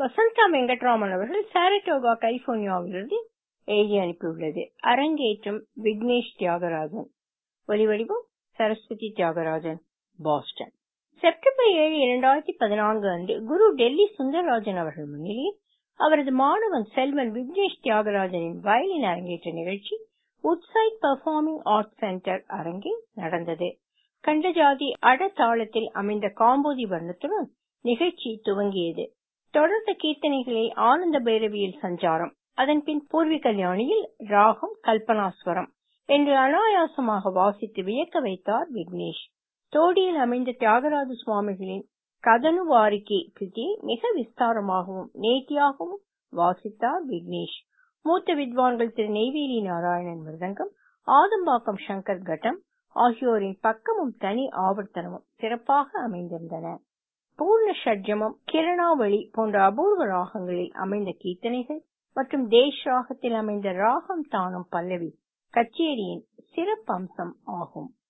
வசந்தா வெங்கட்ராமன் அவர்கள் சாரட்டோகா கலிபோர்னியாவிலிருந்து எழுதி அனுப்பியுள்ளது அரங்கேற்றம் விக்னேஷ் தியாகராஜன் ஒலிவடிவம் சரஸ்வதி தியாகராஜன் பாஸ்டன் செப்டம்பர் ஏழு இரண்டாயிரத்தி பதினான்கு அன்று குரு டெல்லி சுந்தரராஜன் அவர்கள் முன்னிலையில் அவரது மாணவன் செல்வன் விக்னேஷ் தியாகராஜனின் வயலின் அரங்கேற்ற நிகழ்ச்சி உட்சைட் பெர்ஃபார்மிங் ஆர்ட் சென்டர் அரங்கில் நடந்தது கண்டஜாதி அடதாளத்தில் அமைந்த காம்போதி வர்ணத்துடன் நிகழ்ச்சி துவங்கியது தொடர்ந்த கீர்த்தனைகளில் ஆனந்த பைரவியில் சஞ்சாரம் அதன்பின் பூர்வி கல்யாணியில் ராகம் கல்பனாஸ்வரம் என்று அனாயாசமாக வாசித்து வியக்க வைத்தார் விக்னேஷ் தோடியில் அமைந்த தியாகராஜ சுவாமிகளின் கதனுவாரிக்கி கிருதியை மிக விஸ்தாரமாகவும் நேர்த்தியாகவும் வாசித்தார் விக்னேஷ் மூத்த வித்வான்கள் திரு நெய்வேலி நாராயணன் மிருதங்கம் ஆதம்பாக்கம் சங்கர் கட்டம் ஆகியோரின் பக்கமும் தனி ஆவர்த்தனமும் சிறப்பாக அமைந்திருந்தன பூர்ண ஷட்ஜமம் கிரணாவளி போன்ற அபூர்வ ராகங்களில் அமைந்த கீர்த்தனைகள் மற்றும் தேஷ் ராகத்தில் அமைந்த ராகம் தானம் பல்லவி கச்சேரியின் சிறப்பம்சம் ஆகும்